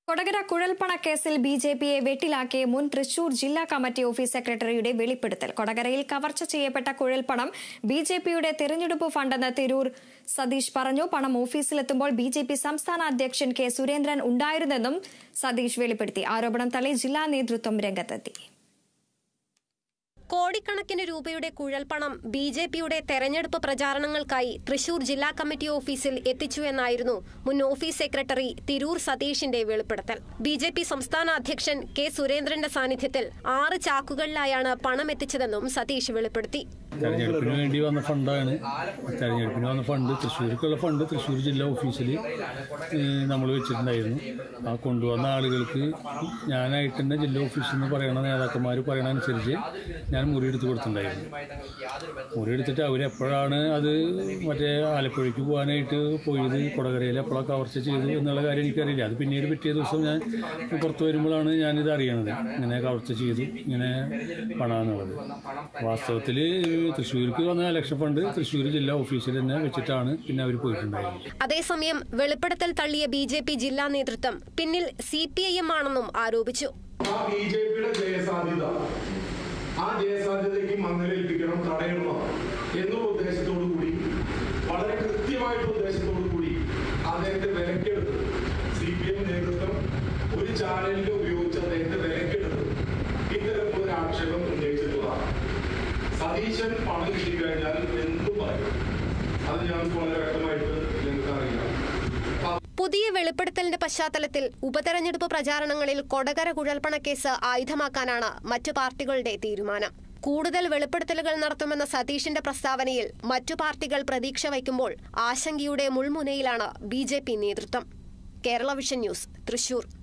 കൊടകര കുഴൽപ്പണ കേസിൽ B J പിയെ വെട്ടിലാക്കിയ മുൻ തൃശൂർ ജില്ലാ കമ്മിറ്റി ഓഫീസ് സെക്രട്ടറിയുടെ വെളിപ്പെടുത്തൽ കൊടകരയിൽ കവർച്ച ചെയ്യപ്പെട്ട കുഴൽപ്പണം ബി ജെ പിയുടെ തെരഞ്ഞെടുപ്പ് ഫണ്ടെന്ന് തിരൂർ സതീഷ് പറഞ്ഞു പണം ഓഫീസിലെത്തുമ്പോൾ ബി ജെ പി സംസ്ഥാന അധ്യക്ഷൻ കെ സുരേന്ദ്രൻ ഉണ്ടായിരുന്നെന്നും സതീഷ് വെളിപ്പെടുത്തി ആരോപണം തള്ളി ജില്ലാ നേതൃത്വം രംഗത്തെത്തി കോടിക്കണക്കിന് രൂപയുടെ കുഴൽപ്പണം ബി ജെ പിയുടെ തെരഞ്ഞെടുപ്പ് പ്രചാരണങ്ങൾക്കായി തൃശൂർ ജില്ലാ കമ്മിറ്റി ഓഫീസിൽ എത്തിച്ചു എന്നായിരുന്നു മുൻ ഓഫീസ് സെക്രട്ടറി തിരൂർ സതീഷിന്റെ വെളിപ്പെടുത്തൽ ബി ജെ പി സംസ്ഥാന അധ്യക്ഷൻ കെ സുരേന്ദ്രന്റെ സാന്നിധ്യത്തിൽ ആറ് ചാക്കുകളിലായാണ് പണം എത്തിച്ചതെന്നും സതീഷ് വെളിപ്പെടുത്തി തെരഞ്ഞെടുപ്പിന് വേണ്ടി വന്ന ഫണ്ടാണ് തെരഞ്ഞെടുപ്പിന് വന്ന ഫണ്ട് തൃശ്ശൂർക്കുള്ള ഫണ്ട് തൃശ്ശൂർ ജില്ലാ ഓഫീസിൽ നമ്മൾ വെച്ചിട്ടുണ്ടായിരുന്നു ആ കൊണ്ടുവന്ന ആളുകൾക്ക് ഞാനായിട്ട് തന്നെ ജില്ലാ ഓഫീസിൽ നിന്ന് പറയണ നേതാക്കന്മാർ പറയണ അനുസരിച്ച് ഞാൻ മുറിയെടുത്ത് കൊടുത്തിട്ടുണ്ടായിരുന്നു മുറിയെടുത്തിട്ട് അവരെപ്പോഴാണ് അത് മറ്റേ ആലപ്പുഴയ്ക്ക് പോകാനായിട്ട് പോയത് കൊടകരയിൽ എപ്പോഴാണ് കവർച്ച ചെയ്തു എന്നുള്ള കാര്യം എനിക്കറിയില്ല അത് പിന്നീട് പിറ്റേ ദിവസം ഞാൻ പുറത്ത് വരുമ്പോഴാണ് ഞാനിത് അറിയണത് ഇങ്ങനെ കവർച്ച ചെയ്തു ഇങ്ങനെ പണമെന്നുള്ളത് വാസ്തവത്തിൽ തൃശ്ശൂർക്ക് വന്ന ഇലക്ഷൻ ഫണ്ട് തൃശ്ശൂർ ജില്ലാ ഓഫീസിൽ തന്നെ വെച്ചിട്ടാണ് പിന്നെ അവർ പോയിട്ടുണ്ടായിരുന്നത് അതേസമയം വെളിപ്പെടുത്തൽ തള്ളിയ ബി ജെ പി ജില്ലാ നേതൃത്വം പിന്നിൽ സി പി ഐ എം ആണെന്നും ആരോപിച്ചു ആ ബി ജെ പിയുടെ ജയസാധ്യത ആ ജയസാധ്യതയ്ക്ക് മങ്ങലേൽപ്പിക്കണം തടയണം എന്നുള്ള ഉദ്ദേശത്തോടു കൂടി വളരെ കൃത്യമായിട്ടുള്ള ഉദ്ദേശത്തോടു കൂടി അദ്ദേഹത്തെ വിലക്കെടുത്ത് സി പി എം നേതൃത്വം ഒരു ചാനലിൽ ഉപയോഗിച്ച് അദ്ദേഹത്തെ വിലക്കെടുത്ത് ഇത്തരത്തിലൊരു ആക്ഷേപം ഉന്നയിച്ചിട്ടുള്ളതാണ് സതീശൻ പണം കിട്ടി കഴിഞ്ഞാൽ എന്തും പറയും അത് ഞങ്ങൾക്ക് വളരെ വ്യക്തമായിട്ട് ഞങ്ങൾക്ക് അറിയാം പുതിയ വെളിപ്പെടുത്തലിന്റെ പശ്ചാത്തലത്തിൽ ഉപതെരഞ്ഞെടുപ്പ് പ്രചാരണങ്ങളിൽ കൊടകര കുഴൽപ്പണ കേസ് ആയുധമാക്കാനാണ് മറ്റു പാർട്ടികളുടെ തീരുമാനം കൂടുതൽ വെളിപ്പെടുത്തലുകൾ നടത്തുമെന്ന സതീഷിന്റെ പ്രസ്താവനയിൽ മറ്റു പാർട്ടികൾ പ്രതീക്ഷ വയ്ക്കുമ്പോൾ ആശങ്കയുടെ മുൾമുനയിലാണ് ബി നേതൃത്വം കേരള വിഷൻ ന്യൂസ് തൃശൂർ